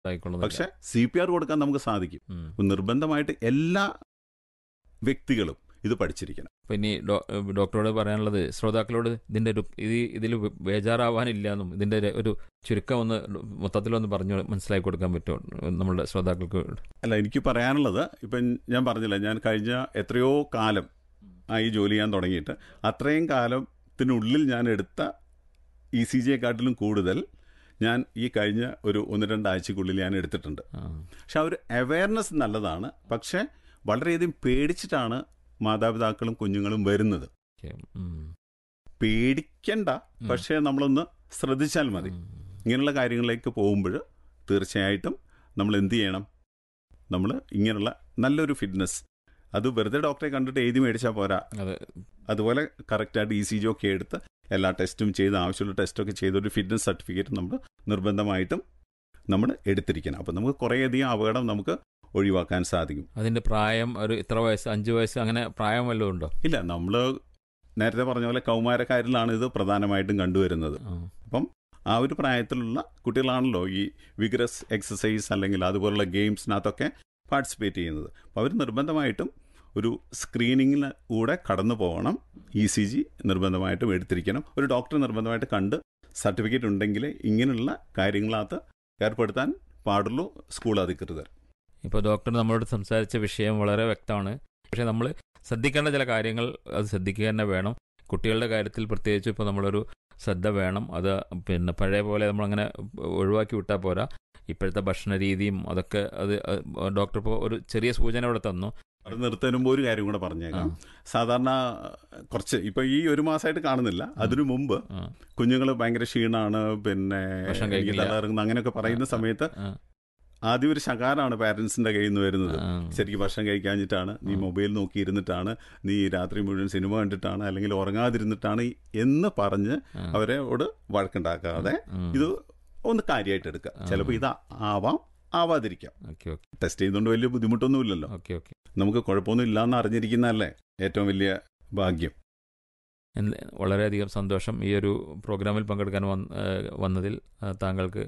ആയിക്കൊള്ളുന്നില്ല. പക്ഷെ C P R കൊടുക്കാൻ നമുക്ക് സാധിക്കും ഉം. അപ്പോൾ നിർബന്ധമായിട്ട് എല്ലാ വ്യക്തികളും ഇത് പഠിച്ചിരിക്കണം അപ്പൊ ഇനി ഡോ- ഡോക്ടറോട് പറയാനുള്ളത് ശ്രോതാക്കളോട് ഇതിന്റെ ഒരു ഇത് ഇതിൽ ബേജാറാവാനില്ല എന്നും ഇതിന്റെ ഒരു- ഒരു ചുരുക്കം ഒന്ന് മൊത്തത്തിലൊന്ന് പറഞ്ഞു മനസ്സിലാക്കി കൊടുക്കാൻ പറ്റുമോ നമ്മുടെ ശ്രോതാക്കൾക്ക് അല്ല എനിക്ക് പറയാനുള്ളത് ഇപ്പം ഞാൻ പറഞ്ഞില്ല ഞാൻ കഴിഞ്ഞ എത്രയോ കാലം ആയി ജോലി ചെയ്യാൻ തുടങ്ങിയിട്ട് അത്രയും കാലത്തിനുള്ളിൽ ഞാൻ എടുത്ത ഇ സി ജിയെക്കാട്ടിലും കൂടുതൽ ഞാൻ ഈ കഴിഞ്ഞ ഒരു ഒന്ന് രണ്ടാഴ്ചക്കുള്ളിൽ ഞാൻ എടുത്തിട്ടുണ്ട് ആ, പക്ഷെ ആ ഒരു അവയർനെസ് നല്ലതാണ് പക്ഷേ വളരെയധികം പേടിച്ചിട്ടാണ് മാതാപിതാക്കളും കുഞ്ഞുങ്ങളും വരുന്നത് ഓക്കേ. ഉം. പേടിക്കണ്ട പക്ഷേ നമ്മളൊന്ന് ശ്രദ്ധിച്ചാൽ മതി ഉം. ഇങ്ങനെയുള്ള കാര്യങ്ങളിലേക്ക് പോകുമ്പോൾ തീർച്ചയായിട്ടും നമ്മൾ എന്ത് ചെയ്യണം നമ്മൾ ഇങ്ങനെയുള്ള നല്ലൊരു ഫിറ്റ്നസ് അത് വെറുതെ ഡോക്ടറെ കണ്ടിട്ട് എഴുതി മേടിച്ചാൽ പോരാ അതെ അതുപോലെ കറക്റ്റായിട്ട് ഇ സി ജി ഒക്കെ എടുത്ത് എല്ലാ ടെസ്റ്റും ചെയ്ത് ആവശ്യമുള്ള ടെസ്റ്റൊക്കെ ചെയ്ത ഒരു ഫിറ്റ്നസ് സർട്ടിഫിക്കറ്റ് നമ്മൾ നിർബന്ധമായിട്ടും നമ്മൾ എടുത്തിരിക്കണം അപ്പം നമുക്ക് കുറേയധികം അപകടം നമുക്ക് ഒഴിവാക്കാൻ സാധിക്കും അതിന്റെ പ്രായം ഒരു ഇത്ര വയസ്സ് അഞ്ച് വയസ്സ് അങ്ങനെ പ്രായം വല്ലതും ഉണ്ടോ ഇല്ല നമ്മൾ നേരത്തെ പറഞ്ഞ പോലെ കൗമാരക്കാരിലാണ് ഇത് പ്രധാനമായിട്ടും കണ്ടുവരുന്നത് ആ. ആ ഒരു പ്രായത്തിലുള്ള കുട്ടികളാണല്ലോ ഈ വിഗ്രസ് എക്സസൈസ് അല്ലെങ്കിൽ അതുപോലുള്ള ഗെയിംസിനകത്തൊക്കെ പാർട്ടിസിപ്പേറ്റ് ചെയ്യുന്നത് അപ്പോൾ അവർ നിർബന്ധമായിട്ടും ഒരു സ്ക്രീനിങ്ങിൽ കൂടെ കടന്നു പോകണം ഇ സി ജി നിർബന്ധമായിട്ടും എടുത്തിരിക്കണം ഒരു ഡോക്ടർ നിർബന്ധമായിട്ട് കണ്ട് സർട്ടിഫിക്കറ്റ് ഉണ്ടെങ്കിൽ ഇങ്ങനെയുള്ള കാര്യങ്ങളകത്ത് ഏർപ്പെടുത്താൻ പാടുള്ളൂ സ്കൂൾ അധികൃതർ ഇപ്പോൾ ഡോക്ടർ നമ്മളോട് സംസാരിച്ച വിഷയം വളരെ വ്യക്തമാണ് പക്ഷേ നമ്മൾ ശ്രദ്ധിക്കേണ്ട ചില കാര്യങ്ങൾ അത് ശ്രദ്ധിക്കുക തന്നെ വേണം കുട്ടികളുടെ കാര്യത്തിൽ പ്രത്യേകിച്ച് ഇപ്പോൾ നമ്മളൊരു ശ്രദ്ധ വേണം അത് പിന്നെ പഴയ പോലെ നമ്മളങ്ങനെ ഒഴിവാക്കി വിട്ടാൽ പോരാ ഇപ്പോഴത്തെ ഭക്ഷണ രീതിയും അതൊക്കെ അത് ഡോക്ടർ ഇപ്പോൾ ഒരു ചെറിയ സൂചന ഇവിടെ തന്നു അത് നിർത്തുമ്പോൾ ഒരു കാര്യം കൂടെ പറഞ്ഞേക്കാം സാധാരണ കുറച്ച് ഇപ്പൊ ഈ ഒരു മാസമായിട്ട് കാണുന്നില്ല അതിനു മുമ്പ് ആ, കുഞ്ഞുങ്ങൾ ഭയങ്കര ക്ഷീണാണ് പിന്നെ ഭക്ഷണം എനിക്ക് കഴിക്കില്ല. തല ഇറങ്ങുന്നു അങ്ങനെയൊക്കെ പറയുന്ന സമയത്ത് ആ, ആദ്യം ഒരു ശകാരാണ് പാരന്റ്സിന്റെ കയ്യിൽ നിന്ന് വരുന്നത് ആ, ശരിക്കും ഭക്ഷണം കഴിക്കാഞ്ഞിട്ടാണ് നീ ആ. മൊബൈൽ നോക്കി ഇരുന്നിട്ടാണ് നീ രാത്രി മുഴുവൻ സിനിമ കണ്ടിട്ടാണ് അല്ലെങ്കിൽ ഉറങ്ങാതിരുന്നിട്ടാണ് എന്ന് പറഞ്ഞ് ആ, അവരോട് വഴക്കുണ്ടാക്കാതെ ഉം. ഇത് ഒന്ന് കാര്യമായിട്ട് എടുക്കുക ആ. ചിലപ്പോൾ ഇത് ആവാം ആവാതിരിക്കാം ഓക്കെ ഓക്കെ ടെസ്റ്റ് ചെയ്യുന്നതുകൊണ്ട് വലിയ ബുദ്ധിമുട്ടൊന്നുമില്ലല്ലോ ഓക്കെ ഓക്കെ നമുക്ക് കുഴപ്പമൊന്നും ഇല്ലാന്ന് അറിഞ്ഞിരിക്കുന്നതല്ലേ ഏറ്റവും വലിയ ഭാഗ്യം എന്ത് വളരെയധികം സന്തോഷം ഈ ഒരു പ്രോഗ്രാമിൽ പങ്കെടുക്കാൻ വന്ന ഏഹ് വന്നതിൽ ആ, താങ്കൾക്ക്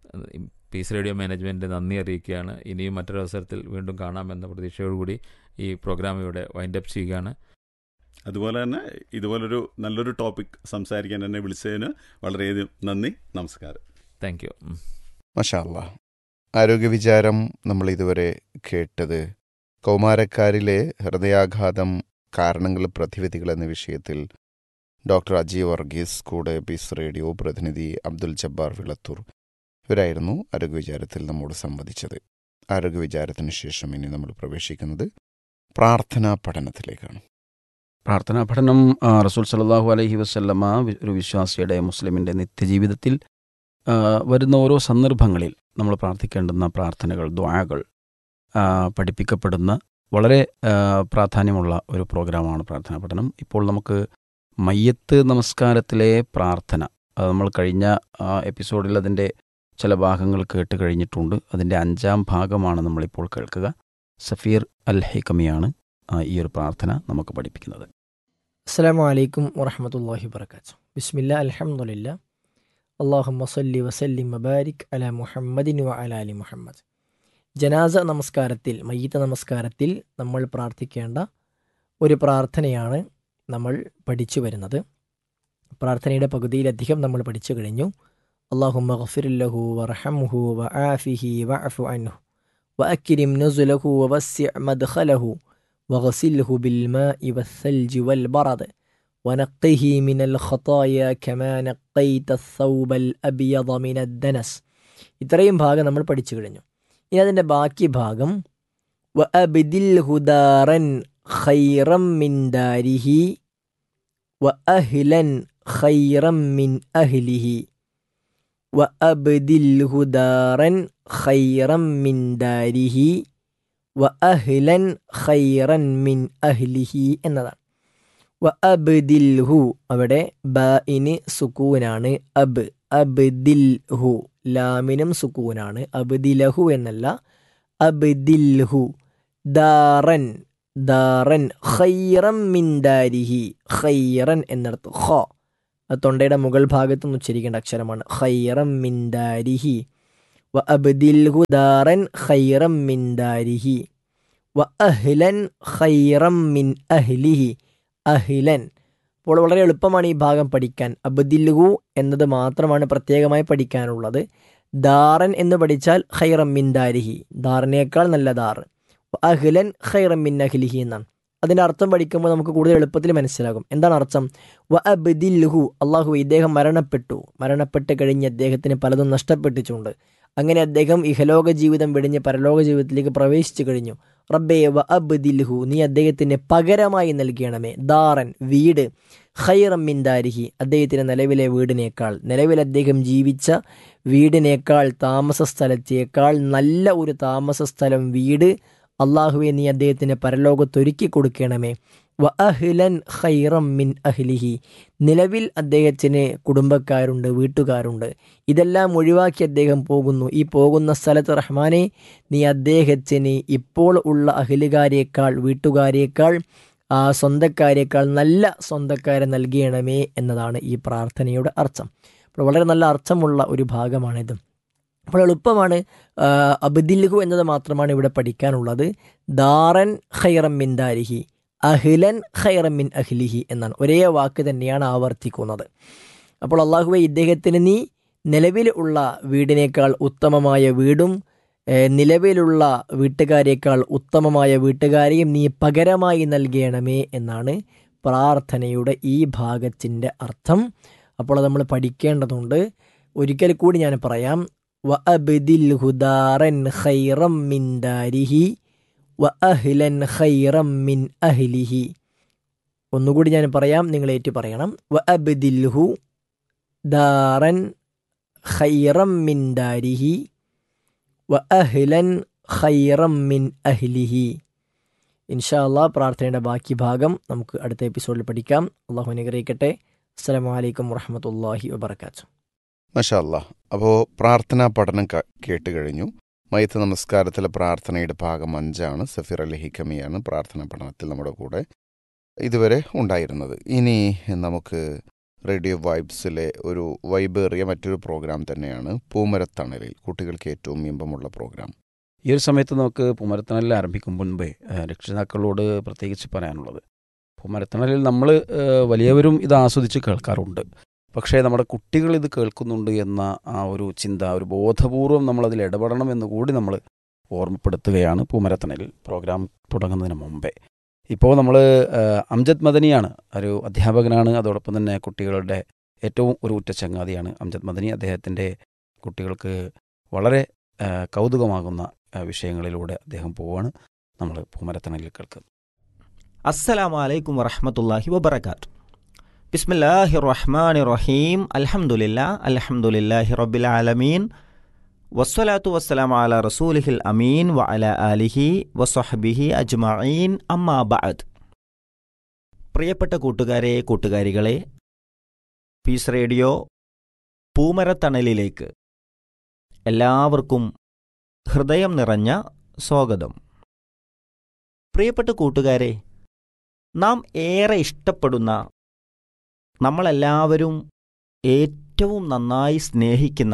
പീസ് റേഡിയോ മാനേജ്മെൻറ്റ് നന്ദി അറിയിക്കുകയാണ് ഇനിയും മറ്റൊരു അവസരത്തിൽ വീണ്ടും കാണാമെന്ന പ്രതീക്ഷയോടുകൂടി ഈ പ്രോഗ്രാം ഇവിടെ വൈൻഡപ്പ് ചെയ്യുകയാണ് അതുപോലെ തന്നെ ഇതുപോലൊരു നല്ലൊരു ടോപ്പിക് സംസാരിക്കാൻ എന്നെ വിളിച്ചതിന് വളരെയധികം നന്ദി നമസ്കാരം താങ്ക് യു മഷാല്ല ആരോഗ്യവിചാരം നമ്മൾ ഇതുവരെ കേട്ടത് കൗമാരക്കാരിലെ ഹൃദയാഘാതം കാരണങ്ങൾ പ്രതിവിധികൾ എന്ന വിഷയത്തിൽ ഡോക്ടർ അജി വർഗീസ് കൂടെ ബീസ് റേഡിയോ പ്രതിനിധി അബ്ദുൽ ജബ്ബാർ വിളത്തൂർ ഇവരായിരുന്നു ആരോഗ്യവിചാരത്തിൽ നമ്മോട് സംവദിച്ചത് ആരോഗ്യവിചാരത്തിന് ശേഷം ഇനി നമ്മൾ പ്രവേശിക്കുന്നത് പ്രാർത്ഥനാ പഠനത്തിലേക്കാണ് പ്രാർത്ഥനാ പഠനം ആ, റസൂൽ സല്ലല്ലാഹു അലൈഹി വസല്ലമ വി- ഒരു വിശ്വാസിയുടെ മുസ്ലിമിൻ്റെ നിത്യജീവിതത്തിൽ ആ, വരുന്ന ഓരോ സന്ദർഭങ്ങളിൽ നമ്മൾ പ്രാർത്ഥിക്കേണ്ടുന്ന പ്രാർത്ഥനകൾ ദ്വാകൾ ആ, പഠിപ്പിക്കപ്പെടുന്ന വളരെ ആ, പ്രാധാന്യമുള്ള ഒരു പ്രോഗ്രാമാണ് പ്രാർത്ഥനാ പഠനം ഇപ്പോൾ നമുക്ക് മയ്യത്ത് നമസ്കാരത്തിലെ പ്രാർത്ഥന അത് നമ്മൾ കഴിഞ്ഞ ആ, എപ്പിസോഡിൽ അതിൻ്റെ ചില ഭാഗങ്ങൾ കേട്ട് കഴിഞ്ഞിട്ടുണ്ട് അതിൻ്റെ അഞ്ചാം ഭാഗമാണ് നമ്മളിപ്പോൾ കേൾക്കുക സഫീർ അൽ ഹൈക്കമിയാണ് ആ, ഈ ഒരു പ്രാർത്ഥന നമുക്ക് പഠിപ്പിക്കുന്നത് അസ്സാം വലൈക്കും വറഹമത്തല്ലാഹി വർക്കാത്തു ബിസ്മില്ല അൽഹംദുലില്ല അള്ളാഹുമ്മ സല്ലി വസല്ലിം മബാരിക് അല മുഹമ്മദിൻ വ അല അലി മുഹമ്മദ് ജനാസ നമസ്കാരത്തിൽ മയ്യത്ത് നമസ്കാരത്തിൽ നമ്മൾ പ്രാർത്ഥിക്കേണ്ട ഒരു പ്രാർത്ഥനയാണ് നമ്മൾ പഠിച്ചു വരുന്നത് പ്രാർത്ഥനയുടെ പകുതിയിലധികം നമ്മൾ പഠിച്ചു കഴിഞ്ഞു അള്ളാഹുമ്മ ഗഫിറുല്ലഹു വറഹംഹു വ ആഫിഹി വ അഫു അൻഹു വ അക്കിരിം നുസുലഹു വ വസ്സി മദ്ഖലഹു وغسله بالماء والثلج والبرد ونقه من الخطايا كما نقيت الثوب الأبيض من الدنس ഇത്രയും ഭാഗം നമ്മൾ പഠിച്ചു കഴിഞ്ഞു ഇനി അതിൻ്റെ ബാക്കി ഭാഗം وأبدله دارا خيرا من داره وأهلا خيرا من أهله وأبدله دارا خيرا من داره വ അഹ്ലൻ ഖൈറൻ മിൻ അഹ്ലിഹി എന്നതാണ് വ അബ്ദിൽഹു അവിടെ ബഇന് സുക്കൂനാണ് അബ് അബ്ദിൽഹു ലാമിനും സുക്കൂനാണ് അബ്ദിലഹു എന്നല്ല അബ്ദിൽഹു ദാറൻ ദാറൻ ഖൈറൻ മിൻ ദാരിഹി ഖൈറൻ എന്നിടത്ത് ഖ അത് തൊണ്ടയുടെ മുകൾ ഭാഗത്ത് നിന്ന് ഉച്ചരിക്കേണ്ട അക്ഷരമാണ് ഖൈറൻ മിൻ ദാരിഹി വ അബ്ദിൽഹു ദാറൻ ഖൈറം മിൻ ദാരിഹി വ അഹ്ലൻ ഖൈറം മിൻ അഹ്ലിഹി അഹ്ലൻ അപ്പോൾ വളരെ എളുപ്പമാണ് ഈ ഭാഗം പഠിക്കാൻ അബ്ദിൽഹു എന്നത് മാത്രമാണ് പ്രത്യേകമായി പഠിക്കാനുള്ളത് ദാറൻ എന്ന് പഠിച്ചാൽ ഖൈറം മിൻ ദാരിഹി ദാറിനേക്കാൾ നല്ല ദാർ അഹ്ലൻ ഖൈറം മിൻ അഹ്ലിഹി എന്നാണ് അതിൻ്റെ അർത്ഥം പഠിക്കുമ്പോൾ നമുക്ക് കൂടുതൽ എളുപ്പത്തിൽ മനസ്സിലാകും എന്താണ് അർത്ഥം വ അബ്ദിൽഹു അള്ളാഹു ഇദ്ദേഹം മരണപ്പെട്ടു മരണപ്പെട്ട് കഴിഞ്ഞ് അദ്ദേഹത്തിന് പലതും നഷ്ടപ്പെട്ടിട്ടുണ്ട് അങ്ങനെ അദ്ദേഹം ഇഹലോക ജീവിതം വെടിഞ്ഞ് പരലോക ജീവിതത്തിലേക്ക് പ്രവേശിച്ചു കഴിഞ്ഞു റബ്ബേ വ അബ്ദിൽഹു നീ അദ്ദേഹത്തിന് പകരമായി നൽകണമേ ദാറൻ വീട് ഖൈറം മിൻ ദാരിഹി അദ്ദേഹത്തിന് നിലവിലെ വീടിനേക്കാൾ നിലവിൽ അദ്ദേഹം ജീവിച്ച വീടിനേക്കാൾ താമസ സ്ഥലത്തേക്കാൾ നല്ല ഒരു താമസ സ്ഥലം വീട് അള്ളാഹുവെ നീ അദ്ദേഹത്തിന് പരലോകത്തൊരുക്കി കൊടുക്കണമേ വ അഹ്ലൻ ഖൈറം മിൻ അഹ്ലിഹി നിലവിൽ അദ്ദേഹത്തിന് കുടുംബക്കാരുണ്ട് വീട്ടുകാരുണ്ട് ഇതെല്ലാം ഒഴിവാക്കി അദ്ദേഹം പോകുന്നു ഈ പോകുന്ന സ്ഥലത്ത് റഹ്മാനെ നീ അദ്ദേഹത്തിന് ഇപ്പോൾ ഉള്ള അഹ്ലുകാരേക്കാൾ വീട്ടുകാരേക്കാൾ ആ സ്വന്തക്കാരേക്കാൾ നല്ല സ്വന്തക്കാരെ നൽകണമേ എന്നതാണ് ഈ പ്രാർത്ഥനയുടെ അർത്ഥം അപ്പോൾ വളരെ നല്ല അർത്ഥമുള്ള ഒരു ഭാഗമാണിത് അപ്പോൾ എളുപ്പമാണ് അബ്ദിൽഹു എന്നത് മാത്രമാണ് ഇവിടെ പഠിക്കാനുള്ളത് ദാറൻ ഖൈറം മിൻ ദാരിഹി അഹ്ലൻ ഖൈറം മിൻ അഹ്ലിഹി എന്നാണ് ഒരേ വാക്ക് തന്നെയാണ് ആവർത്തിക്കുന്നത് അപ്പോൾ അള്ളാഹുവെ ഇദ്ദേഹത്തിന് നീ നിലവിൽ ഉള്ള വീടിനേക്കാൾ ഉത്തമമായ വീടും ഏഹ്, നിലവിലുള്ള വീട്ടുകാരേക്കാൾ ഉത്തമമായ വീട്ടുകാരെയും നീ പകരമായി നൽകണമേ എന്നാണ് പ്രാർത്ഥനയുടെ ഈ ഭാഗത്തിൻ്റെ അർത്ഥം അപ്പോൾ അത് നമ്മൾ പഠിക്കേണ്ടതുണ്ട് ഒരിക്കൽ കൂടി ഞാൻ പറയാം വ അബ്ദിൽ ഹുദാറൻ ഖൈറം മിൻ ദാരിഹി വ അഹ്ലൻ ഖൈറം മിൻ അഹ്ലിഹി ഒന്നുകൂടി ഞാൻ പറയാം നിങ്ങൾ ഏറ്റു പറയണം വ അബ്ദിൽഹു ദാറൻ ഖൈറം മിൻ ദാരിഹി വ അഹ്ലൻ ഖൈറം മിൻ അഹ്ലിഹി ഇൻഷാ അള്ളാഹ് പ്രാർത്ഥനയുടെ ബാക്കി ഭാഗം നമുക്ക് അടുത്ത എപ്പിസോഡിൽ പഠിക്കാം അള്ളാഹു അനുഗ്രഹിക്കട്ടെ അസ്സലാമു അലൈക്കും വറഹമത്തല്ലാഹി വബർക്കാത്തു മഷാല്ല അപ്പോൾ പ്രാർത്ഥനാ പഠനം ക- കേട്ട് കഴിഞ്ഞു മയത്ത് നമസ്കാരത്തിലെ പ്രാർത്ഥനയുടെ ഭാഗം അഞ്ചാണ് സഫീർ അലി ഹിക്കമിയാണ് പ്രാർത്ഥനാ പഠനത്തിൽ നമ്മുടെ കൂടെ ഇതുവരെ ഉണ്ടായിരുന്നത് ഇനി നമുക്ക് റേഡിയോ വൈബ്സിലെ ഒരു വൈബേറിയ മറ്റൊരു പ്രോഗ്രാം തന്നെയാണ് പൂമരത്തണലിൽ കുട്ടികൾക്ക് ഏറ്റവും ഇമ്പമുള്ള പ്രോഗ്രാം ഈ ഒരു സമയത്ത് നമുക്ക് പൂമരത്തണലിൽ ആരംഭിക്കും മുൻപേ ഏഹ്, രക്ഷിതാക്കളോട് പ്രത്യേകിച്ച് പറയാനുള്ളത് പൂമരത്തണലിൽ നമ്മൾ ഏഹ്, വലിയവരും ഇത് ആസ്വദിച്ച് കേൾക്കാറുണ്ട് പക്ഷേ നമ്മുടെ കുട്ടികൾ ഇത് കേൾക്കുന്നുണ്ട് എന്ന ആ ഒരു ചിന്ത ഒരു ബോധപൂർവം നമ്മളതിൽ ഇടപെടണം എന്ന് കൂടി നമ്മൾ ഓർമ്മപ്പെടുത്തുകയാണ് പൂമരത്തണലിൽ പ്രോഗ്രാം തുടങ്ങുന്നതിന് മുമ്പേ ഇപ്പോൾ നമ്മൾ അംജദ് മദനിയാണ് ഒരു അധ്യാപകനാണ് അതോടൊപ്പം തന്നെ കുട്ടികളുടെ ഏറ്റവും ഒരു ഉറ്റ ചങ്ങാതിയാണ് അംജദ് മദനി അദ്ദേഹത്തിൻ്റെ കുട്ടികൾക്ക് വളരെ ആ, കൗതുകമാകുന്ന ആ, വിഷയങ്ങളിലൂടെ അദ്ദേഹം പോവാണ് നമ്മൾ പൂമരത്തണലിൽ കേൾക്കുന്നത് السلام عليكم ورحمة الله وبركاته بسم الله الرحمن الرحيم الحمد لله الحمد لله رب العالمين والصلاة والسلام على رسوله الأمين وعلى آله وصحبه أجمعين أما بعد പ്രിയപ്പെട്ട കൂട്ടുകാരെ കൂട്ടുകാരികളെ പീസ് റേഡിയോ പൂമരത്തണലിലേക്ക് എല്ലാവർക്കും ഹൃദയം നിറഞ്ഞ സ്വാഗതം പ്രിയപ്പെട്ട കൂട്ടുകാരെ നാം ഏറെ ഇഷ്ടപ്പെടുന്ന നമ്മളെല്ലാവരും ഏറ്റവും നന്നായി സ്നേഹിക്കുന്ന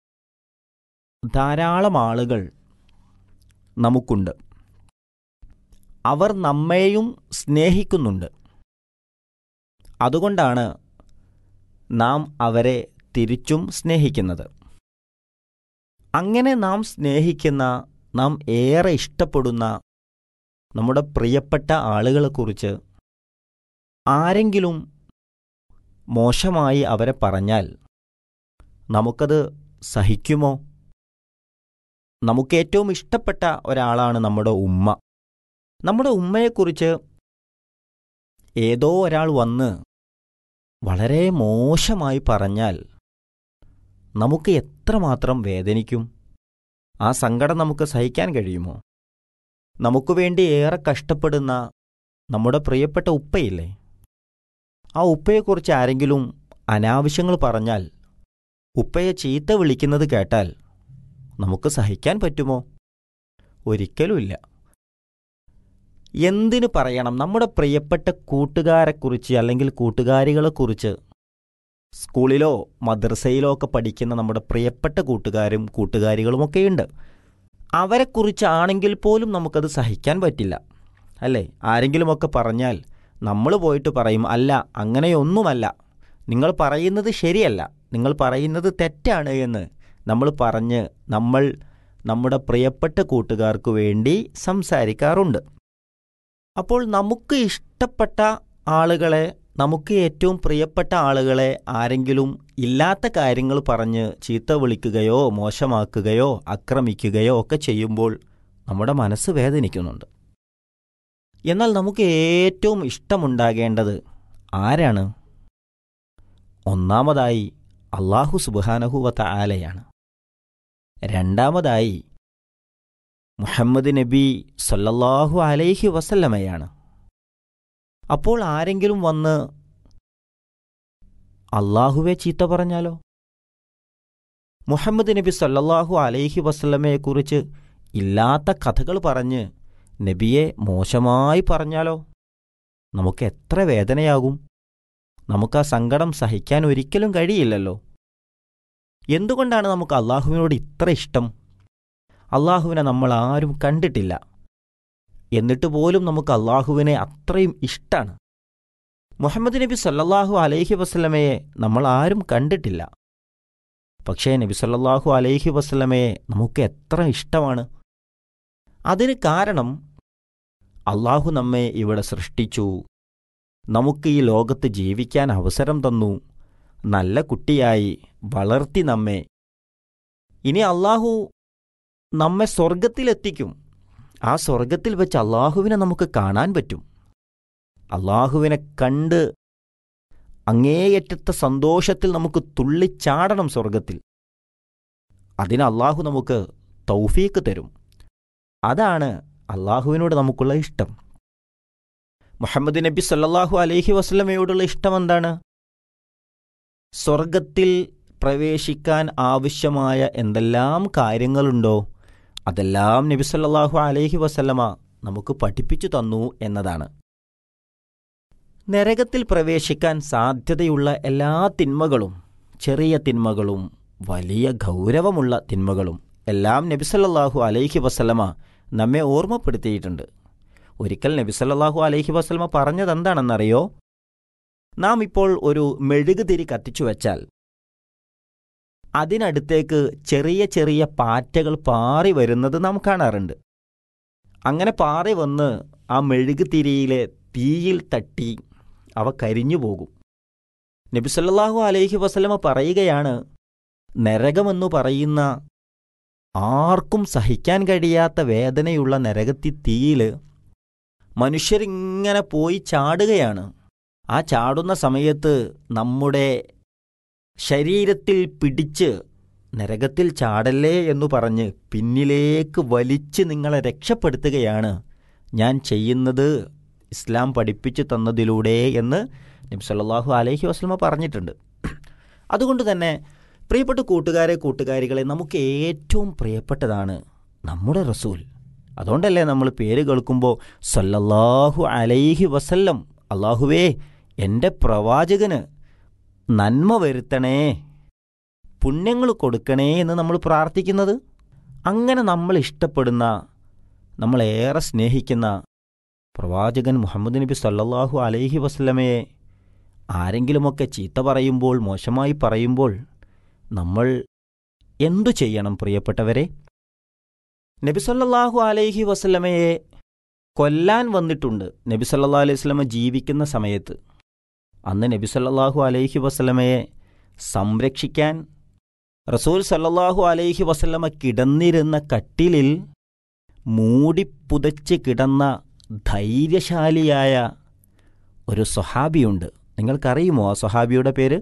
ധാരാളം ആളുകൾ നമുക്കുണ്ട് അവർ നമ്മെയും സ്നേഹിക്കുന്നുണ്ട് അതുകൊണ്ടാണ് നാം അവരെ തിരിച്ചും സ്നേഹിക്കുന്നത് അങ്ങനെ നാം സ്നേഹിക്കുന്ന നാം ഏറെ ഇഷ്ടപ്പെടുന്ന നമ്മുടെ പ്രിയപ്പെട്ട ആളുകളെക്കുറിച്ച് ആരെങ്കിലും മോശമായി അവരെ പറഞ്ഞാൽ നമുക്കത് സഹിക്കുമോ നമുക്ക് ഏറ്റവും ഇഷ്ടപ്പെട്ട ഒരാളാണ് നമ്മുടെ ഉമ്മ നമ്മുടെ ഉമ്മയെക്കുറിച്ച് ഏതോ ഒരാൾ വന്ന് വളരെ മോശമായി പറഞ്ഞാൽ നമുക്ക് എത്രമാത്രം വേദനിക്കും ആ സങ്കടം നമുക്ക് സഹിക്കാൻ കഴിയുമോ നമുക്ക് വേണ്ടി ഏറെ കഷ്ടപ്പെടുന്ന നമ്മുടെ പ്രിയപ്പെട്ട ഉപ്പയില്ലേ ആ ഉപ്പയെക്കുറിച്ച് ആരെങ്കിലും അനാവശ്യങ്ങൾ പറഞ്ഞാൽ ഉപ്പയെ ചീത്ത വിളിക്കുന്നത് കേട്ടാൽ നമുക്ക് സഹിക്കാൻ പറ്റുമോ ഒരിക്കലുമില്ല എന്തിനു പറയണം നമ്മുടെ പ്രിയപ്പെട്ട കൂട്ടുകാരെക്കുറിച്ച് അല്ലെങ്കിൽ കൂട്ടുകാരികളെക്കുറിച്ച് സ്കൂളിലോ മദ്രസയിലോ ഒക്കെ പഠിക്കുന്ന നമ്മുടെ പ്രിയപ്പെട്ട കൂട്ടുകാരും കൂട്ടുകാരികളുമൊക്കെയുണ്ട് അവരെക്കുറിച്ചാണെങ്കിൽ പോലും നമുക്കത് സഹിക്കാൻ പറ്റില്ല അല്ലേ ആരെങ്കിലുമൊക്കെ പറഞ്ഞാൽ നമ്മൾ പോയിട്ട് പറയും അല്ല അങ്ങനെയൊന്നുമല്ല നിങ്ങൾ പറയുന്നത് ശരിയല്ല നിങ്ങൾ പറയുന്നത് തെറ്റാണ് എന്ന് നമ്മൾ പറഞ്ഞ് നമ്മൾ നമ്മുടെ പ്രിയപ്പെട്ട കൂട്ടുകാർക്ക് വേണ്ടി സംസാരിക്കാറുണ്ട് അപ്പോൾ നമുക്ക് ഇഷ്ടപ്പെട്ട ആളുകളെ നമുക്ക് ഏറ്റവും പ്രിയപ്പെട്ട ആളുകളെ ആരെങ്കിലും ഇല്ലാത്ത കാര്യങ്ങൾ പറഞ്ഞ് ചീത്ത വിളിക്കുകയോ മോശമാക്കുകയോ ആക്രമിക്കുകയോ ഒക്കെ ചെയ്യുമ്പോൾ നമ്മുടെ മനസ്സ് വേദനിക്കുന്നുണ്ട് എന്നാൽ നമുക്ക് ഏറ്റവും ഇഷ്ടമുണ്ടാകേണ്ടത് ആരാണ് ഒന്നാമതായി അള്ളാഹു സുബാനഹുവത്ത ആലയാണ് രണ്ടാമതായി മുഹമ്മദ് നബി സല്ലല്ലാഹു അലൈഹി വസല്ലമയാണ് അപ്പോൾ ആരെങ്കിലും വന്ന് അള്ളാഹുവെ ചീത്ത പറഞ്ഞാലോ മുഹമ്മദ് നബി സല്ലല്ലാഹു അലൈഹി വസല്ലമയെക്കുറിച്ച് ഇല്ലാത്ത കഥകൾ പറഞ്ഞ് നബിയെ മോശമായി പറഞ്ഞാലോ നമുക്ക് എത്ര വേദനയാകും നമുക്ക് ആ സങ്കടം സഹിക്കാൻ ഒരിക്കലും കഴിയില്ലല്ലോ എന്തുകൊണ്ടാണ് നമുക്ക് അള്ളാഹുവിനോട് ഇത്ര ഇഷ്ടം അള്ളാഹുവിനെ നമ്മൾ ആരും കണ്ടിട്ടില്ല എന്നിട്ട് പോലും നമുക്ക് അള്ളാഹുവിനെ അത്രയും ഇഷ്ടാണ് മുഹമ്മദ് നബി സല്ലല്ലാഹു അലൈഹി വസല്ലമയെ നമ്മൾ ആരും കണ്ടിട്ടില്ല പക്ഷേ നബി സല്ലല്ലാഹു അലൈഹി വസല്ലമയെ നമുക്ക് എത്ര ഇഷ്ടമാണ് അതിന് കാരണം അള്ളാഹു നമ്മെ ഇവിടെ സൃഷ്ടിച്ചു നമുക്ക് ഈ ലോകത്ത് ജീവിക്കാൻ അവസരം തന്നു നല്ല കുട്ടിയായി വളർത്തി നമ്മെ ഇനി അള്ളാഹു നമ്മെ സ്വർഗത്തിലെത്തിക്കും ആ സ്വർഗത്തിൽ വെച്ച് അള്ളാഹുവിനെ നമുക്ക് കാണാൻ പറ്റും അള്ളാഹുവിനെ കണ്ട് അങ്ങേയറ്റത്തെ സന്തോഷത്തിൽ നമുക്ക് തുള്ളിച്ചാടണം സ്വർഗത്തിൽ അതിന് അള്ളാഹു നമുക്ക് തൗഫീക്ക് തരും അതാണ് അള്ളാഹുവിനോട് നമുക്കുള്ള ഇഷ്ടം മുഹമ്മദ് നബി സല്ലല്ലാഹു അലൈഹി വസല്ലമയോടുള്ള ഇഷ്ടം എന്താണ് സ്വർഗത്തിൽ പ്രവേശിക്കാൻ ആവശ്യമായ എന്തെല്ലാം കാര്യങ്ങളുണ്ടോ അതെല്ലാം നബി സല്ലല്ലാഹു അലൈഹി വസല്ലമ നമുക്ക് പഠിപ്പിച്ചു തന്നു എന്നതാണ് നരകത്തിൽ പ്രവേശിക്കാൻ സാധ്യതയുള്ള എല്ലാ തിന്മകളും ചെറിയ തിന്മകളും വലിയ ഗൗരവമുള്ള തിന്മകളും എല്ലാം നബി സല്ലല്ലാഹു അലൈഹി വസല്ലമ നമ്മെ ഓർമ്മപ്പെടുത്തിയിട്ടുണ്ട് ഒരിക്കൽ നബി സല്ലല്ലാഹു അലൈഹി വസല്ലമ പറഞ്ഞത് എന്താണെന്നറിയോ നാം ഇപ്പോൾ ഒരു മെഴുകുതിരി കത്തിച്ചു വെച്ചാൽ അതിനടുത്തേക്ക് ചെറിയ ചെറിയ പാറ്റകൾ പാറി വരുന്നത് നാം കാണാറുണ്ട് അങ്ങനെ പാറി വന്ന് ആ മെഴുകുതിരിയിലെ തീയിൽ തട്ടി അവ കരിഞ്ഞു പോകും നബിസല്ലാഹു അലൈഹി വസല്ലമ പറയുകയാണ് നരകമെന്നു പറയുന്ന ആർക്കും സഹിക്കാൻ കഴിയാത്ത വേദനയുള്ള നരകത്തി തീയിൽ മനുഷ്യരിങ്ങനെ പോയി ചാടുകയാണ് ആ ചാടുന്ന സമയത്ത് നമ്മുടെ ശരീരത്തിൽ പിടിച്ച് നരകത്തിൽ ചാടല്ലേ എന്നു പറഞ്ഞ് പിന്നിലേക്ക് വലിച്ച് നിങ്ങളെ രക്ഷപ്പെടുത്തുകയാണ് ഞാൻ ചെയ്യുന്നത് ഇസ്ലാം പഠിപ്പിച്ചു തന്നതിലൂടെ എന്ന് നബി സല്ലല്ലാഹു അലൈഹി വസ്ലമ പറഞ്ഞിട്ടുണ്ട് അതുകൊണ്ട് തന്നെ പ്രിയപ്പെട്ട കൂട്ടുകാരെ കൂട്ടുകാരികളെ നമുക്ക് ഏറ്റവും പ്രിയപ്പെട്ടതാണ് നമ്മുടെ റസൂൽ അതുകൊണ്ടല്ലേ നമ്മൾ പേര് കേൾക്കുമ്പോൾ സല്ലല്ലാഹു അലൈഹി വസല്ലം അള്ളാഹുവേ എൻ്റെ പ്രവാചകന് നന്മ വരുത്തണേ പുണ്യങ്ങൾ കൊടുക്കണേ എന്ന് നമ്മൾ പ്രാർത്ഥിക്കുന്നത് അങ്ങനെ നമ്മൾ ഇഷ്ടപ്പെടുന്ന നമ്മളേറെ സ്നേഹിക്കുന്ന പ്രവാചകൻ മുഹമ്മദ് നബി സല്ലല്ലാഹു അലൈഹി വസല്ലമയെ ആരെങ്കിലുമൊക്കെ ചീത്ത പറയുമ്പോൾ മോശമായി പറയുമ്പോൾ നമ്മൾ എന്തു ചെയ്യണം പ്രിയപ്പെട്ടവരെ നബി സല്ലല്ലാഹു അലൈഹി വസല്ലമയെ കൊല്ലാൻ വന്നിട്ടുണ്ട് നബി സല്ലല്ലാഹു അലൈഹി വസല്ലമ ജീവിക്കുന്ന സമയത്ത് അന്ന് നബി സല്ലല്ലാഹു അലൈഹി വസല്ലമയെ സംരക്ഷിക്കാൻ റസൂൽ സല്ലല്ലാഹു അലൈഹി വസല്ലമ കിടന്നിരുന്ന കട്ടിലിൽ മൂടിപ്പുതച്ച് കിടന്ന ധൈര്യശാലിയായ ഒരു സ്വഹാബിയുണ്ട് നിങ്ങൾക്കറിയുമോ ആ സ്വഹാബിയുടെ പേര്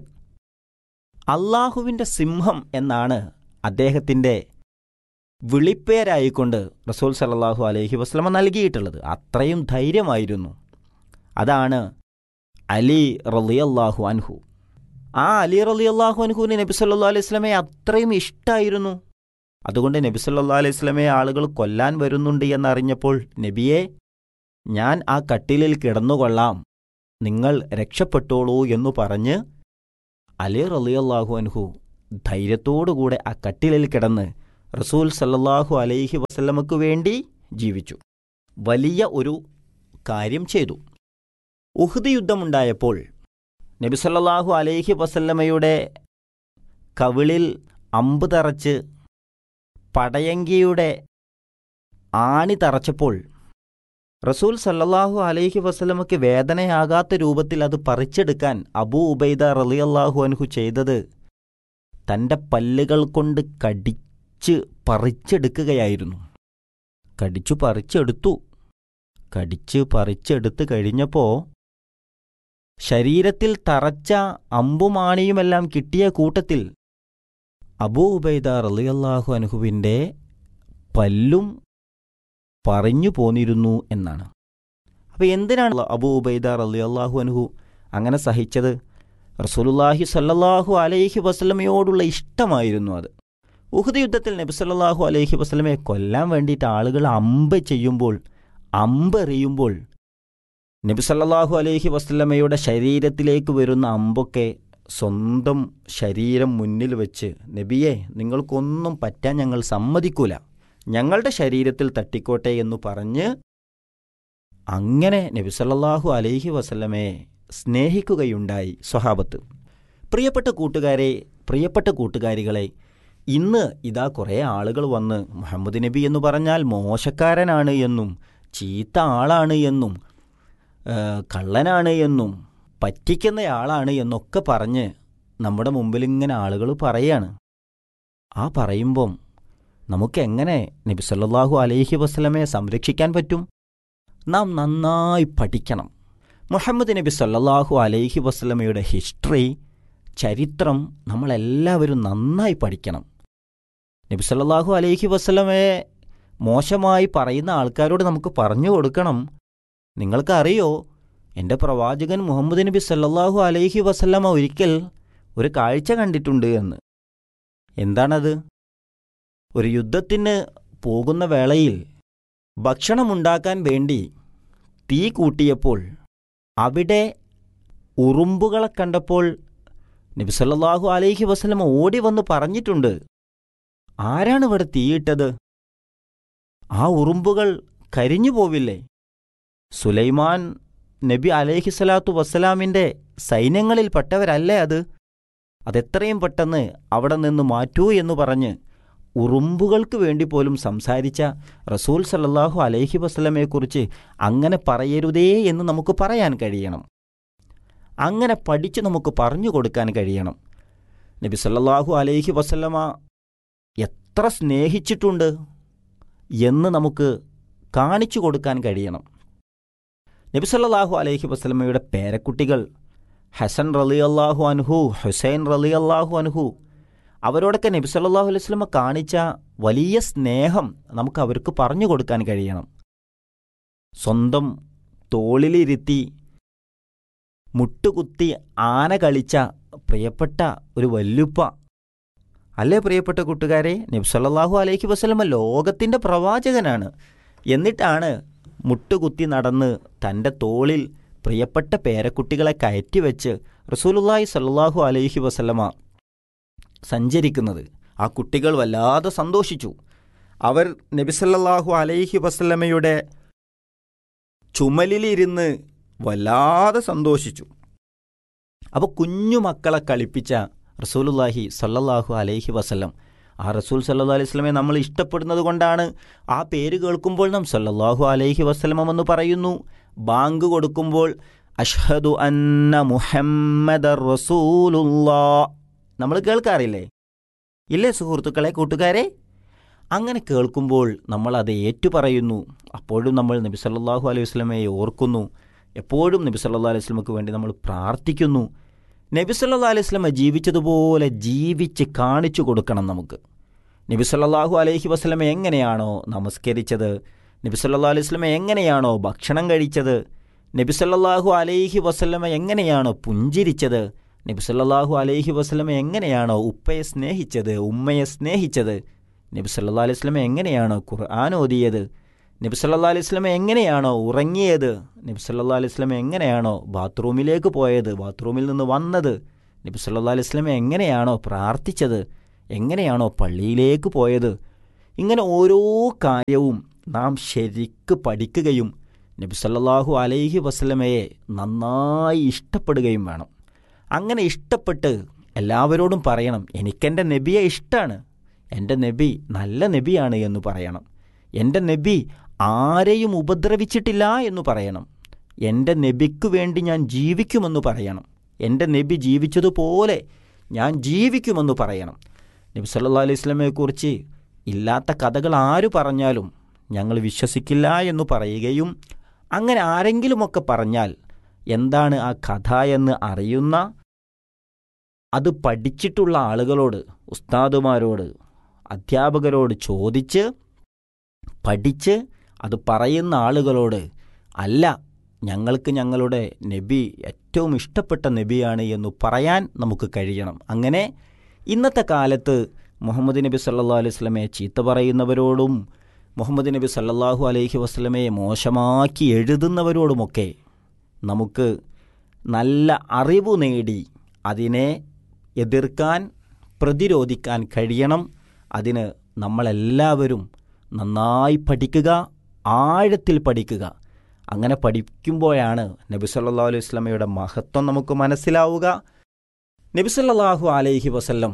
അള്ളാഹുവിൻ്റെ സിംഹം എന്നാണ് അദ്ദേഹത്തിൻ്റെ വിളിപ്പേരായിക്കൊണ്ട് റസൂൽ സല്ലല്ലാഹു അലൈഹി വസ്ലമ നൽകിയിട്ടുള്ളത് അത്രയും ധൈര്യമായിരുന്നു അതാണ് അലി റളിയല്ലാഹു അൻഹു ആ അലി റളിയല്ലാഹു അൻഹുവിന് നബി സല്ലാ അലൈഹി സ്വലമയെ അത്രയും ഇഷ്ടമായിരുന്നു അതുകൊണ്ട് നബി സല്ലാ അലൈഹി സ്വലമയെ ആളുകൾ കൊല്ലാൻ വരുന്നുണ്ട് എന്നറിഞ്ഞപ്പോൾ നബിയെ ഞാൻ ആ കട്ടിലിൽ കിടന്നുകൊള്ളാം നിങ്ങൾ രക്ഷപ്പെട്ടോളൂ എന്നു പറഞ്ഞ് അലി റളിയല്ലാഹു അൻഹു ധൈര്യത്തോടുകൂടെ ആ കട്ടിലിൽ കിടന്ന് റസൂൽ സല്ലല്ലാഹു അലൈഹി വസല്ലമക്ക് വേണ്ടി ജീവിച്ചു വലിയ ഒരു കാര്യം ചെയ്തു ഉഹ്ദ് യുദ്ധമുണ്ടായപ്പോൾ നബി സല്ലല്ലാഹു അലൈഹി വസല്ലമയുടെ കവിളിൽ അമ്പ് തറച്ച് പടയങ്കിയുടെ ആണി തറച്ചപ്പോൾ റസൂൽ സല്ലല്ലാഹു അലൈഹി വസല്ലമയ്ക്ക് വേദനയാകാത്ത രൂപത്തിൽ അത് പറിച്ചെടുക്കാൻ അബൂ ഉബൈദ റളിയല്ലാഹു അൻഹു ചെയ്തത് തൻ്റെ പല്ലുകൾ കൊണ്ട് കടിച്ച് പറിച്ചെടുക്കുകയായിരുന്നു കടിച്ചു പറിച്ചെടുത്തു കടിച്ച് പറിച്ചെടുത്ത് കഴിഞ്ഞപ്പോൾ ശരീരത്തിൽ തറച്ച അമ്പുമാണിയുമെല്ലാം കിട്ടിയ കൂട്ടത്തിൽ അബൂ ഉബൈദ റളിയല്ലാഹു അൻഹുവിൻ്റെ പല്ലും പറഞ്ഞു പോന്നിരുന്നു എന്നാണ് അപ്പോൾ എന്തിനാണ് അബൂ ഉബൈദ റളിയല്ലാഹു അൻഹു അങ്ങനെ സഹിച്ചത് റസൂലുള്ളാഹി സല്ലല്ലാഹു അലൈഹി വസല്ലമയോടുള്ള ഇഷ്ടമായിരുന്നു അത് ഉഹദ് യുദ്ധത്തിൽ നബി സല്ലല്ലാഹു അലൈഹി വസല്ലമയെ കൊല്ലാൻ വേണ്ടിയിട്ട് ആളുകൾ അമ്പ് ചെയ്യുമ്പോൾ അമ്പെറിയുമ്പോൾ നബി സല്ലല്ലാഹു അലൈഹി വസല്ലമയുടെ ശരീരത്തിലേക്ക് വരുന്ന അമ്പൊക്കെ സ്വന്തം ശരീരം മുന്നിൽ വെച്ച് നബിയെ നിങ്ങൾക്കൊന്നും പറ്റാൻ ഞങ്ങൾ സമ്മതിക്കൂല ഞങ്ങളുടെ ശരീരത്തിൽ തട്ടിക്കോട്ടെ എന്ന് പറഞ്ഞ് അങ്ങനെ നബി സല്ലല്ലാഹു അലൈഹി വസല്ലമയെ സ്നേഹിക്കുകയുണ്ടായി സ്വഹാബത്ത് പ്രിയപ്പെട്ട കൂട്ടുകാരെ പ്രിയപ്പെട്ട കൂട്ടുകാരികളെ ഇന്ന് ഇതാ കുറേ ആളുകൾ വന്ന് മുഹമ്മദ് നബി എന്ന് പറഞ്ഞാൽ മോശക്കാരനാണ് എന്നും ചീത്ത ആളാണ് എന്നും ആ, കള്ളനാണ് എന്നും പറ്റിക്കുന്നയാളാണ് എന്നൊക്കെ പറഞ്ഞ് നമ്മുടെ മുമ്പിൽ ഇങ്ങനെ ആളുകൾ പറയാണ് ആ പറയുമ്പം നമുക്കെങ്ങനെ നബി സല്ലല്ലാഹു അലൈഹി വസല്ലമയെ സംരക്ഷിക്കാൻ പറ്റും നാം നന്നായി പഠിക്കണം മുഹമ്മദ് നബി സല്ലല്ലാഹു അലൈഹി വസല്ലമയുടെ ഹിസ്റ്ററി ചരിത്രം നമ്മളെല്ലാവരും നന്നായി പഠിക്കണം നബി സല്ലല്ലാഹു അലൈഹി വസല്ലമയെ മോശമായി പറയുന്ന ആൾക്കാരോട് നമുക്ക് പറഞ്ഞു കൊടുക്കണം നിങ്ങൾക്കറിയോ എൻ്റെ പ്രവാചകൻ മുഹമ്മദ് നബി സല്ലല്ലാഹു അലൈഹി വസല്ലമ ഒരിക്കൽ ഒരു കാഴ്ച കണ്ടിട്ടുണ്ട് എന്ന് എന്താണത് ഒരു യുദ്ധത്തിന് പോകുന്ന വേളയിൽ ഭക്ഷണമുണ്ടാക്കാൻ വേണ്ടി തീ കൂട്ടിയപ്പോൾ അവിടെ ഉറുമ്പുകളെ കണ്ടപ്പോൾ നബി സല്ലല്ലാഹു അലൈഹി വസല്ലമ ഓടി വന്ന് പറഞ്ഞിട്ടുണ്ട് ആരാണ് ഇവിടെ തീയിട്ടത് ആ ഉറുമ്പുകൾ കരിഞ്ഞു പോവില്ലേ സുലൈമാൻ നബി അലൈഹി സ്വലാത്തു വസ്സലാമിൻ്റെ സൈന്യങ്ങളിൽപ്പെട്ടവരല്ലേ അത് അതെത്രയും പെട്ടെന്ന് അവിടെ നിന്ന് മാറ്റൂ എന്ന് പറഞ്ഞ് ഉറുമ്പുകൾക്ക് വേണ്ടി പോലും സംസാരിച്ച റസൂൽ സല്ലല്ലാഹു അലൈഹി വസ്ലമയെക്കുറിച്ച് അങ്ങനെ പറയരുതേ എന്ന് നമുക്ക് പറയാൻ കഴിയണം അങ്ങനെ പഠിച്ച് നമുക്ക് പറഞ്ഞു കൊടുക്കാൻ കഴിയണം നബി സല്ലല്ലാഹു അലൈഹി വസല്ലമ എത്ര സ്നേഹിച്ചിട്ടുണ്ട് എന്ന് നമുക്ക് കാണിച്ചു കൊടുക്കാൻ കഴിയണം നബി സല്ലല്ലാഹു അലൈഹി വസല്ലമയുടെ പേരക്കുട്ടികൾ ഹസൻ റലി അള്ളാഹു അൻഹു ഹുസൈൻ റലി അള്ളാഹു അൻഹു അവരോടൊക്കെ നബി സല്ലല്ലാഹു അലൈഹി വസല്ലമ കാണിച്ച വലിയ സ്നേഹം നമുക്ക് അവർക്ക് പറഞ്ഞു കൊടുക്കാൻ കഴിയണം സ്വന്തം തോളിലിരുത്തി മുട്ടുകുത്തി ആന കളിച്ച പ്രിയപ്പെട്ട ഒരു വല്ലുപ്പ അല്ലേ പ്രിയപ്പെട്ട കൂട്ടുകാരെ നബി സല്ലല്ലാഹു അലൈഹി വസല്ലമ ലോകത്തിൻ്റെ പ്രവാചകനാണ് എന്നിട്ടാണ് മുട്ടുകുത്തി നടന്ന് തൻ്റെ തോളിൽ പ്രിയപ്പെട്ട പേരക്കുട്ടികളെ കയറ്റിവെച്ച് റസൂലുള്ളാഹി സല്ലല്ലാഹു അലൈഹി വസല്ലമ സഞ്ചരിക്കുന്നത് ആ കുട്ടികൾ വല്ലാതെ സന്തോഷിച്ചു അവർ നബിസല്ലാഹു അലൈഹി വസല്ലമയുടെ ചുമലിലിരുന്ന് വല്ലാതെ സന്തോഷിച്ചു അപ്പോൾ കുഞ്ഞു മക്കളെ കളിപ്പിച്ച റസൂലുല്ലാഹി സല്ലല്ലാഹു അലൈഹി വസല്ലം ആ റസൂൽ സല്ലല്ലാഹു അലൈഹി വസല്ലമയെ നമ്മൾ ഇഷ്ടപ്പെടുന്നത് കൊണ്ടാണ് ആ പേര് കേൾക്കുമ്പോൾ നാം സല്ലല്ലാഹു അലൈഹി വസല്ലമ എന്ന് പറയുന്നു ബാങ്ക് കൊടുക്കുമ്പോൾ അഷ്ഹദു അന്ന മുഹമ്മദ് റസൂലുല്ലാ നമ്മൾ കേൾക്കാറില്ലേ ഇല്ലേ സുഹൃത്തുക്കളെ കൂട്ടുകാരെ അങ്ങനെ കേൾക്കുമ്പോൾ നമ്മൾ അത് ഏറ്റുപറയുന്നു അപ്പോഴും നമ്മൾ നബി സല്ലല്ലാഹു അലൈഹി വസല്ലമയെ ഓർക്കുന്നു എപ്പോഴും നബി സല്ലല്ലാഹു അലൈഹി വസല്ലമക്ക് വേണ്ടി നമ്മൾ പ്രാർത്ഥിക്കുന്നു നബി സല്ലല്ലാഹു അലൈഹി വസല്ലമ ജീവിച്ചതുപോലെ ജീവിച്ച് കാണിച്ചു കൊടുക്കണം നമുക്ക് നബി സല്ലല്ലാഹു അലൈഹി വസല്ലമ എങ്ങനെയാണോ നമസ്കരിച്ചത് നബി സല്ലല്ലാഹു അലൈഹി വസല്ലമ എങ്ങനെയാണോ ഭക്ഷണം കഴിച്ചത് നബി സല്ലല്ലാഹു അലൈഹി വസല്ലമ എങ്ങനെയാണോ പുഞ്ചിരിച്ചത് നബി സല്ലല്ലാഹു അലൈഹി വസല്ലമ എങ്ങനെയാണോ ഉപ്പയെ സ്നേഹിച്ചത് ഉമ്മയെ സ്നേഹിച്ചത് നബി സല്ലല്ലാഹു അലൈഹി വസല്ലമ എങ്ങനെയാണോ ഖുർആൻ ഓതിയത് നബി സല്ലല്ലാഹു അലൈഹി വസല്ലമ എങ്ങനെയാണോ ഉറങ്ങിയത് നബി സല്ലല്ലാഹു അലൈഹി വസല്ലമ എങ്ങനെയാണോ ബാത്റൂമിലേക്ക് പോയത് ബാത്റൂമിൽ നിന്ന് വന്നത് നബി സല്ലാ അലൈഹി സ്വലം എങ്ങനെയാണോ പ്രാർത്ഥിച്ചത് എങ്ങനെയാണോ പള്ളിയിലേക്ക് പോയത് ഇങ്ങനെ ഓരോ കാര്യവും നാം ശരിക്ക് പഠിക്കുകയും നബി സല്ലല്ലാഹു അലൈഹി വസല്ലമയെ നന്നായി ഇഷ്ടപ്പെടുകയും വേണം അങ്ങനെ ഇഷ്ടപ്പെട്ട് എല്ലാവരോടും പറയണം എനിക്കെൻ്റെ നബിയെ ഇഷ്ടമാണ് എൻ്റെ നബി നല്ല നബിയാണ് എന്ന് പറയണം എൻ്റെ നബി ആരെയും ഉപദ്രവിച്ചിട്ടില്ല എന്ന് പറയണം എൻ്റെ നബിക്ക് വേണ്ടി ഞാൻ ജീവിക്കുമെന്ന് പറയണം എൻ്റെ നബി ജീവിച്ചതുപോലെ ഞാൻ ജീവിക്കുമെന്ന് പറയണം നബി സല്ലാ അലൈഹി സ്വലമയെക്കുറിച്ച് ഇല്ലാത്ത കഥകൾ ആര് പറഞ്ഞാലും ഞങ്ങൾ വിശ്വസിക്കില്ല എന്ന് പറയുകയും അങ്ങനെ ആരെങ്കിലുമൊക്കെ പറഞ്ഞാൽ എന്താണ് ആ കഥ എന്ന് അറിയുന്ന അത് പഠിച്ചിട്ടുള്ള ആളുകളോട് ഉസ്താദുമാരോട് അധ്യാപകരോട് ചോദിച്ച് പഠിച്ച് അത് പറയുന്ന ആളുകളോട് അല്ല ഞങ്ങൾക്ക് ഞങ്ങളുടെ നബി ഏറ്റവും ഇഷ്ടപ്പെട്ട നബിയാണ് എന്ന് പറയാൻ നമുക്ക് കഴിയണം അങ്ങനെ ഇന്നത്തെ കാലത്ത് മുഹമ്മദ് നബി സല്ലാ അലൈഹി സ്വലമയെ ചീത്ത പറയുന്നവരോടും മുഹമ്മദ് നബി സല്ലല്ലാഹു അലൈഹി വസ്ലമയെ മോശമാക്കി എഴുതുന്നവരോടുമൊക്കെ നമുക്ക് നല്ല അറിവ് നേടി അതിനെ എതിർക്കാൻ പ്രതിരോധിക്കാൻ കഴിയണം അതിന് നമ്മളെല്ലാവരും നന്നായി പഠിക്കുക ആഴത്തിൽ പഠിക്കുക അങ്ങനെ പഠിക്കുമ്പോഴാണ് നബി സല്ലാ അലൈഹി സ്വലമയുടെ മഹത്വം നമുക്ക് മനസ്സിലാവുക നബി സല്ലല്ലാഹു അലൈഹി വസല്ലം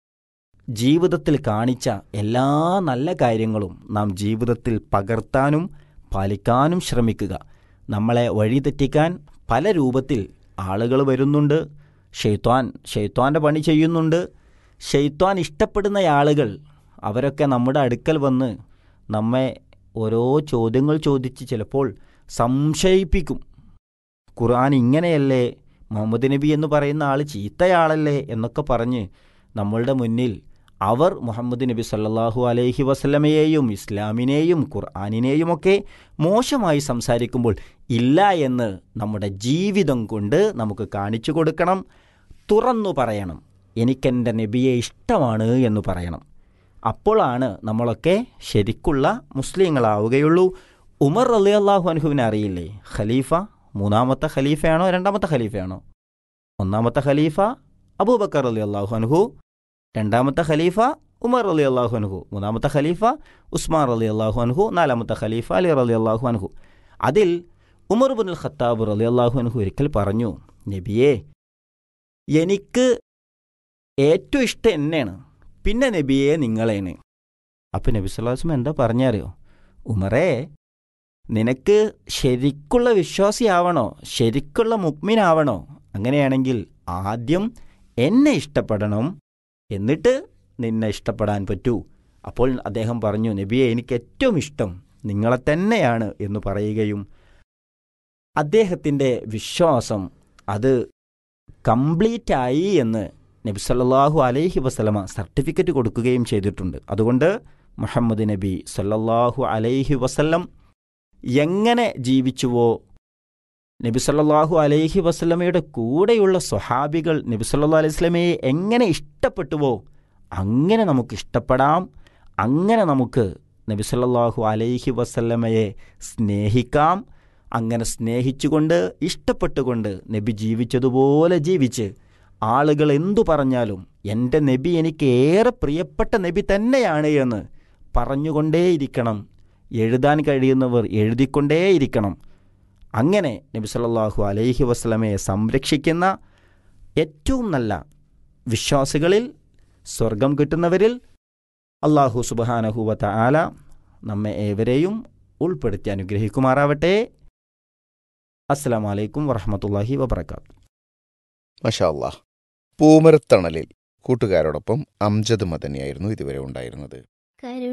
ജീവിതത്തിൽ കാണിച്ച എല്ലാ നല്ല കാര്യങ്ങളും നാം ജീവിതത്തിൽ പകർത്താനും പാലിക്കാനും ശ്രമിക്കുക നമ്മളെ വഴിതെറ്റിക്കാൻ പല രൂപത്തിൽ ആളുകൾ വരുന്നുണ്ട് ഷെയ്ത്വാൻ ഷെയ്ത്വാൻ്റെ പണി ചെയ്യുന്നുണ്ട് ഷെയ്ത്വാൻ ഇഷ്ടപ്പെടുന്ന ആളുകൾ അവരൊക്കെ നമ്മുടെ അടുക്കൽ വന്ന് നമ്മെ ഓരോ ചോദ്യങ്ങൾ ചോദിച്ച് ചിലപ്പോൾ സംശയിപ്പിക്കും ഖുർആൻ ഇങ്ങനെയല്ലേ മുഹമ്മദ് നബി എന്ന് പറയുന്ന ആൾ ചീത്തയാളല്ലേ എന്നൊക്കെ പറഞ്ഞ് നമ്മളുടെ മുന്നിൽ അവർ മുഹമ്മദ് നബി സല്ലാഹു അലൈഹി വസല്ലമയെയും ഇസ്ലാമിനെയും ഖുർആാനിനെയുമൊക്കെ മോശമായി സംസാരിക്കുമ്പോൾ ഇല്ല എന്ന് നമ്മുടെ ജീവിതം കൊണ്ട് നമുക്ക് കാണിച്ചു കൊടുക്കണം തുറന്നു പറയണം എനിക്കെൻ്റെ നബിയെ ഇഷ്ടമാണ് എന്ന് പറയണം അപ്പോഴാണ് നമ്മളൊക്കെ ശരിക്കുള്ള മുസ്ലിങ്ങളാവുകയുള്ളൂ ഉമർ അലി അള്ളാഹു അനുഹുവിനെ അറിയില്ലേ ഖലീഫ മൂന്നാമത്തെ ഖലീഫയാണോ രണ്ടാമത്തെ ഖലീഫയാണോ ഒന്നാമത്തെ ഖലീഫ അബൂബക്കർ അലി അള്ളാഹു അനുഹു രണ്ടാമത്തെ ഖലീഫ ഉമർ അലി അള്ളാഹു അൻഹു മൂന്നാമത്തെ ഖലീഫ ഉസ്മാൻ അലി അള്ളാഹു അൻഹു നാലാമത്തെ ഖലീഫ അലി അലി അള്ളാഹു അൻഹു അതിൽ ഉമർ ബുൽ ഖത്താബ് അലി അള്ളാഹു അൻഹു ഒരിക്കൽ പറഞ്ഞു നബിയെ എനിക്ക് ഏറ്റവും ഇഷ്ടം എന്നെയാണ് പിന്നെ നബിയെ നിങ്ങളേണ് അപ്പം നബി സ്വലാസ്മ എന്താ പറഞ്ഞറിയോ ഉമറേ നിനക്ക് ശരിക്കുള്ള വിശ്വാസിയാവണോ ശരിക്കുള്ള മുക്മിനാവണോ അങ്ങനെയാണെങ്കിൽ ആദ്യം എന്നെ ഇഷ്ടപ്പെടണം എന്നിട്ട് നിന്നെ ഇഷ്ടപ്പെടാൻ പറ്റൂ അപ്പോൾ അദ്ദേഹം പറഞ്ഞു നബിയെ എനിക്ക് ഏറ്റവും ഇഷ്ടം നിങ്ങളെ തന്നെയാണ് എന്ന് പറയുകയും അദ്ദേഹത്തിൻ്റെ വിശ്വാസം അത് കംപ്ലീറ്റ് ആയി എന്ന് നബി സല്ലല്ലാഹു അലൈഹി വസല്ലമ സർട്ടിഫിക്കറ്റ് കൊടുക്കുകയും ചെയ്തിട്ടുണ്ട് അതുകൊണ്ട് മുഹമ്മദ് നബി സല്ലല്ലാഹു അലൈഹി വസല്ലം എങ്ങനെ ജീവിച്ചുവോ നബി സല്ലല്ലാഹു അലൈഹി വസല്ലമയുടെ കൂടെയുള്ള സ്വഹാബികൾ നബി സല്ലല്ലാഹു അലൈഹി വസല്ലമയെ എങ്ങനെ ഇഷ്ടപ്പെട്ടുവോ അങ്ങനെ നമുക്ക് ഇഷ്ടപ്പെടാം അങ്ങനെ നമുക്ക് നബി സല്ലല്ലാഹു അലൈഹി വസല്ലമയെ സ്നേഹിക്കാം അങ്ങനെ സ്നേഹിച്ചുകൊണ്ട് ഇഷ്ടപ്പെട്ടുകൊണ്ട് നബി ജീവിച്ചതുപോലെ ജീവിച്ച് ആളുകൾ എന്തു പറഞ്ഞാലും എൻ്റെ നബി എനിക്ക് ഏറെ പ്രിയപ്പെട്ട നബി തന്നെയാണ് എന്ന് പറഞ്ഞുകൊണ്ടേയിരിക്കണം എഴുതാൻ കഴിയുന്നവർ എഴുതിക്കൊണ്ടേയിരിക്കണം അങ്ങനെ നബി സല്ലല്ലാഹു അലൈഹി വസ്ലമയെ സംരക്ഷിക്കുന്ന ഏറ്റവും നല്ല വിശ്വാസികളിൽ സ്വർഗം കിട്ടുന്നവരിൽ അള്ളാഹു സുബഹാനഹുവത്ത ആല നമ്മെ ഏവരെയും ഉൾപ്പെടുത്തി അനുഗ്രഹിക്കുമാറാവട്ടെ അസ്സാം വലൈക്കും വറഹമത്തല്ലാഹി വബർക്കാത്തു മഷാ അല്ലാ പൂമരത്തണലിൽ കൂട്ടുകാരോടൊപ്പം അംജദ് മദനിയായിരുന്നു ഇതുവരെ ഉണ്ടായിരുന്നത്